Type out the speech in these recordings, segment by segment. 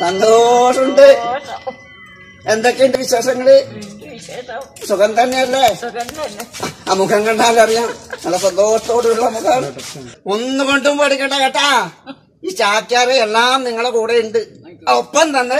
സന്തോഷമുണ്ട് എന്തൊക്കെയുണ്ട് വിശേഷങ്ങള് വിശേഷം സുഖം തന്നെയല്ലേ സുഖം തന്നെ ആ മുഖം കണ്ടാലറിയാം നല്ല സന്തോഷത്തോടുള്ള മുഖം ഒന്നുകൊണ്ടും പഠിക്കണ്ട കേട്ടാ ഈ ചാക്യാറ് എല്ലാം നിങ്ങളെ കൂടെ ഉണ്ട് ഒപ്പം തന്നെ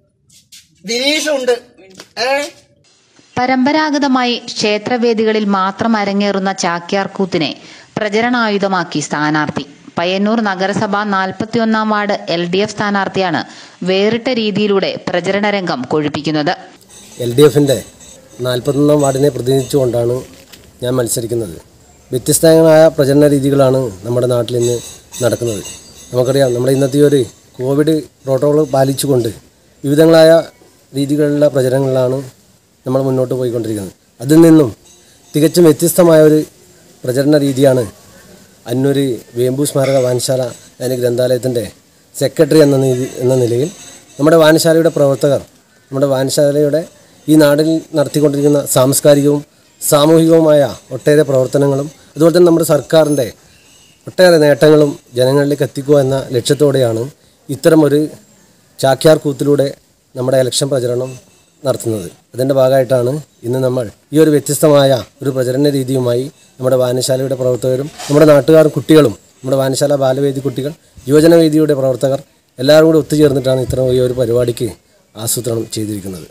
ദിനീഷും ഉണ്ട് ഏ പരമ്പരാഗതമായി ക്ഷേത്രവേദികളിൽ മാത്രം അരങ്ങേറുന്ന ചാക്യാർകൂത്തിനെ പ്രചരണായുധമാക്കി സ്ഥാനാർത്ഥി പയ്യന്നൂർ നഗരസഭ നാൽപ്പത്തിയൊന്നാം വാർഡ് എൽ ഡി എഫ് സ്ഥാനാർത്ഥിയാണ് വേറിട്ട രീതിയിലൂടെ പ്രചരണ രംഗം കൊഴുപ്പിക്കുന്നത് എൽ ഡി എഫിൻ്റെ നാൽപ്പത്തൊന്നാം വാർഡിനെ പ്രതിനിധിച്ചുകൊണ്ടാണ് ഞാൻ മത്സരിക്കുന്നത് വ്യത്യസ്തങ്ങളായ പ്രചരണ രീതികളാണ് നമ്മുടെ നാട്ടിൽ ഇന്ന് നടക്കുന്നത് നമുക്കറിയാം നമ്മുടെ ഇന്നത്തെ ഈ ഒരു കോവിഡ് പ്രോട്ടോകോൾ പാലിച്ചുകൊണ്ട് വിവിധങ്ങളായ രീതികളിലുള്ള പ്രചരണങ്ങളിലാണ് നമ്മൾ മുന്നോട്ട് പോയിക്കൊണ്ടിരിക്കുന്നത് അതിൽ നിന്നും തികച്ചും വ്യത്യസ്തമായ ഒരു പ്രചരണ രീതിയാണ് അന്നൂര് വേമ്പു സ്മാരക വായനശാല അതിന് ഗ്രന്ഥാലയത്തിൻ്റെ സെക്രട്ടറി എന്ന നീതി എന്ന നിലയിൽ നമ്മുടെ വായനശാലയുടെ പ്രവർത്തകർ നമ്മുടെ വായനശാലയുടെ ഈ നാടിൽ നടത്തിക്കൊണ്ടിരിക്കുന്ന സാംസ്കാരികവും സാമൂഹികവുമായ ഒട്ടേറെ പ്രവർത്തനങ്ങളും അതുപോലെ തന്നെ നമ്മുടെ സർക്കാരിൻ്റെ ഒട്ടേറെ നേട്ടങ്ങളും ജനങ്ങളിലേക്ക് എത്തിക്കുക എന്ന ലക്ഷ്യത്തോടെയാണ് ഇത്തരമൊരു ചാക്യാർ കൂത്തിലൂടെ നമ്മുടെ ഇലക്ഷൻ പ്രചരണം നടത്തുന്നത് അതിൻ്റെ ഭാഗമായിട്ടാണ് ഇന്ന് നമ്മൾ ഈ ഒരു വ്യത്യസ്തമായ ഒരു പ്രചരണ രീതിയുമായി നമ്മുടെ വായനശാലയുടെ പ്രവർത്തകരും നമ്മുടെ നാട്ടുകാരും കുട്ടികളും നമ്മുടെ വായനശാല ബാലവേദി കുട്ടികൾ യുവജനവേദിയുടെ പ്രവർത്തകർ എല്ലാവരും കൂടി ഒത്തുചേർന്നിട്ടാണ് ഇത്തരം ഈ ഒരു പരിപാടിക്ക് ആസൂത്രണം ചെയ്തിരിക്കുന്നത്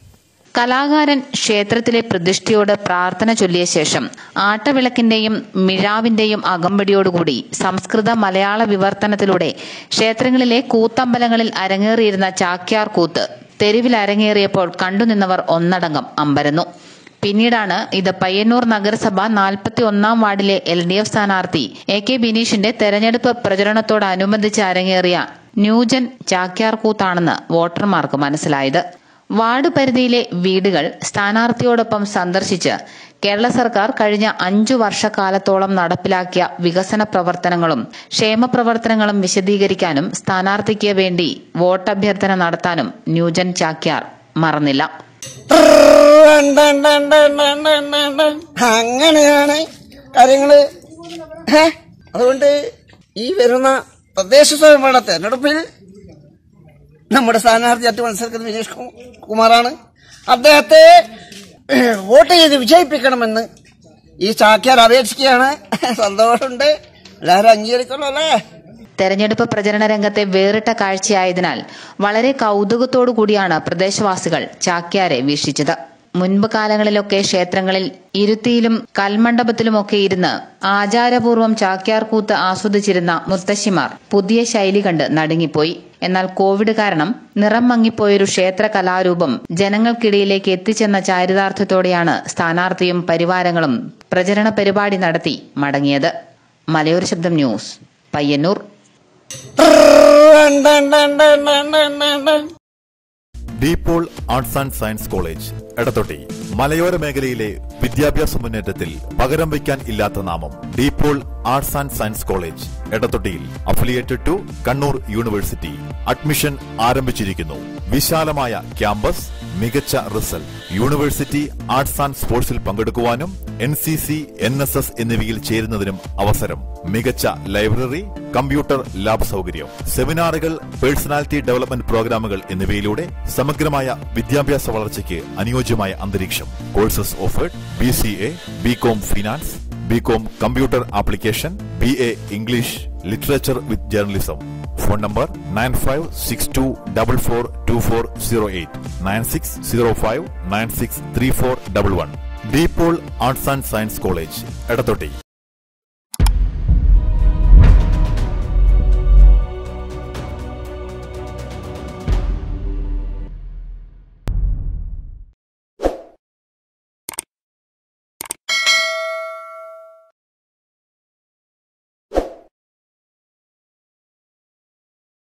കലാകാരൻ ക്ഷേത്രത്തിലെ പ്രതിഷ്ഠയോട് പ്രാർത്ഥന ചൊല്ലിയ ശേഷം ആട്ടവിളക്കിന്റെയും മിഴാവിന്റെയും അകമ്പടിയോടുകൂടി സംസ്കൃത മലയാള വിവർത്തനത്തിലൂടെ ക്ഷേത്രങ്ങളിലെ കൂത്തമ്പലങ്ങളിൽ അരങ്ങേറിയിരുന്ന ചാക്യാർ കൂത്ത് തെരുവിൽ അരങ്ങേറിയപ്പോൾ കണ്ടുനിന്നവർ ഒന്നടങ്കം അമ്പരന്നു പിന്നീടാണ് ഇത് പയ്യന്നൂർ നഗരസഭ നാൽപ്പത്തി ഒന്നാം വാർഡിലെ എൽ ഡി എഫ് സ്ഥാനാർത്ഥി എ കെ ബിനീഷിന്റെ തെരഞ്ഞെടുപ്പ് പ്രചരണത്തോടനുബന്ധിച്ച് അരങ്ങേറിയ ന്യൂജൻ ചാക്യാർ കൂത്താണെന്ന് വോട്ടർമാർക്ക് മനസ്സിലായത് വാർഡ് പരിധിയിലെ വീടുകൾ സ്ഥാനാർത്ഥിയോടൊപ്പം സന്ദർശിച്ച് കേരള സർക്കാർ കഴിഞ്ഞ അഞ്ചു വർഷക്കാലത്തോളം നടപ്പിലാക്കിയ വികസന പ്രവർത്തനങ്ങളും ക്ഷേമ പ്രവർത്തനങ്ങളും വിശദീകരിക്കാനും സ്ഥാനാർത്ഥിക്ക് വേണ്ടി വോട്ടഭ്യർത്ഥന നടത്താനും ന്യൂജൻ ചാക്യാർ മറന്നില്ല അങ്ങനെയാണ് കാര്യങ്ങള് ഹേ, അതുകൊണ്ട് ഈ വരുന്ന തദ്ദേശ സ്വയംഭരണ തെരഞ്ഞെടുപ്പിൽ നമ്മുടെ സ്ഥാനാർത്ഥിയായിട്ട് മത്സരിക്കുന്ന വിനീഷ് കു- കുമാറാണ് അദ്ദേഹത്തെ ഏഹ്, വോട്ട് ചെയ്ത് വിജയിപ്പിക്കണമെന്ന് ഈ ചാക്യാർ അപേക്ഷിക്കുകയാണ് സന്തോഷമുണ്ട് എല്ലാവരും അംഗീകരിക്കണോ അല്ലേ തെരഞ്ഞെടുപ്പ് പ്രചരണ രംഗത്തെ വേറിട്ട കാഴ്ചയായതിനാൽ വളരെ കൗതുകത്തോടു കൂടിയാണ് പ്രദേശവാസികൾ ചാക്യാരെ വീക്ഷിച്ചത് മുൻപ് കാലങ്ങളിലൊക്കെ ക്ഷേത്രങ്ങളിൽ ഇരുത്തിയിലും കൽമണ്ഡപത്തിലുമൊക്കെ ഇരുന്ന് ആചാരപൂർവ്വം ചാക്യാർ കൂത്ത് ആസ്വദിച്ചിരുന്ന മുത്തശ്ശിമാർ പുതിയ ശൈലി കണ്ട് നടുങ്ങിപ്പോയി എന്നാൽ കോവിഡ് കാരണം നിറം മങ്ങിപ്പോയൊരു ക്ഷേത്ര കലാരൂപം ജനങ്ങൾക്കിടയിലേക്ക് എത്തിച്ചെന്ന ചാരിതാർത്ഥ്യത്തോടെയാണ് സ്ഥാനാർത്ഥിയും പരിവാരങ്ങളും പ്രചരണ പരിപാടി നടത്തി മടങ്ങിയത് മലയോര ശബ്ദം news Payyanur DePaul arts and science college Edathotty മലയോര മേഖലയിലെ വിദ്യാഭ്യാസ മുന്നേറ്റത്തിൽ പകരം വയ്ക്കാൻ ഇല്ലാത്ത നാമം DePaul arts and science college എടത്തൊട്ടിയിൽ affiliated to Kannur university admission ആരംഭിച്ചിരിക്കുന്നു വിശാലമായ ക്യാമ്പസ് മികച്ച റിസൾട്ട് യൂണിവേഴ്സിറ്റി ആർട്സ് ആൻഡ് സ്പോർട്സിൽ പങ്കെടുക്കുവാനും N C C N S S എന്നിവയിൽ ചേരുന്നതിനും അവസരം മികച്ച ലൈബ്രറി കമ്പ്യൂട്ടർ ലാബ് സൗകര്യം സെമിനാറുകൾ പേഴ്സണാലിറ്റി ഡെവലപ്മെന്റ് പ്രോഗ്രാമുകൾ എന്നിവയിലൂടെ സമഗ്രമായ വിദ്യാഭ്യാസ വളർച്ചയ്ക്ക് അനുയോജ്യമായ അന്തരീക്ഷം courses offered B C A B com finance B com computer application B A English literature with journalism phone number nine five six two double four two four zero eight nine six zero five nine six three four double one DePaul arts and science college എടത്തൊട്ടി